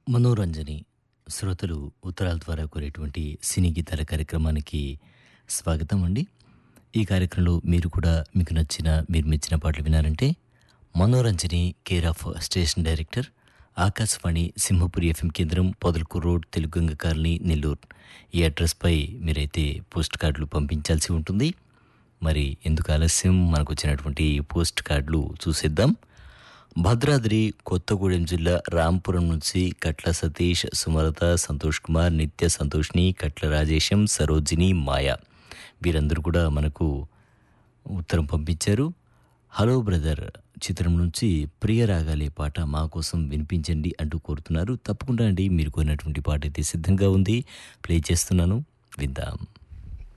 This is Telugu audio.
మనోరంజని శ్రోతలు ఉత్తరాల ద్వారా కోరేటువంటి సినీ గీతాల కార్యక్రమానికి స్వాగతం అండి ఈ కార్యక్రమంలో మీరు కూడా మీకు నచ్చిన మీరు మెచ్చిన పాటలు వినాలంటే Manoranjani care of station director Akashvani Simhapuri FM కేంద్రం పొదలకు రోడ్ తెలుగంగ కాలనీ నెల్లూరు ఈ అడ్రస్పై మీరైతే పోస్ట్ కార్డులు పంపించాల్సి ఉంటుంది మరి ఎందుకు ఆలస్యం మనకు వచ్చినటువంటి పోస్ట్ కార్డులు చూసేద్దాం భద్రాద్రి కొత్తగూడెం జిల్లా రాంపురం నుంచి కట్ల సతీష్ సుమలత సంతోష్ కుమార్ నిత్య సంతోష్ని కట్ల రాజేశం సరోజిని మాయ వీరందరూ కూడా మనకు ఉత్తరం పంపించారు హలో బ్రదర్ చిత్రం నుంచి ప్రియ రాగాలే పాట మా కోసం వినిపించండి అంటూ కోరుతున్నారు తప్పకుండా అండి మీరు కోరినటువంటి పాట అయితే సిద్ధంగా ఉంది ప్లే చేస్తున్నాను విందాం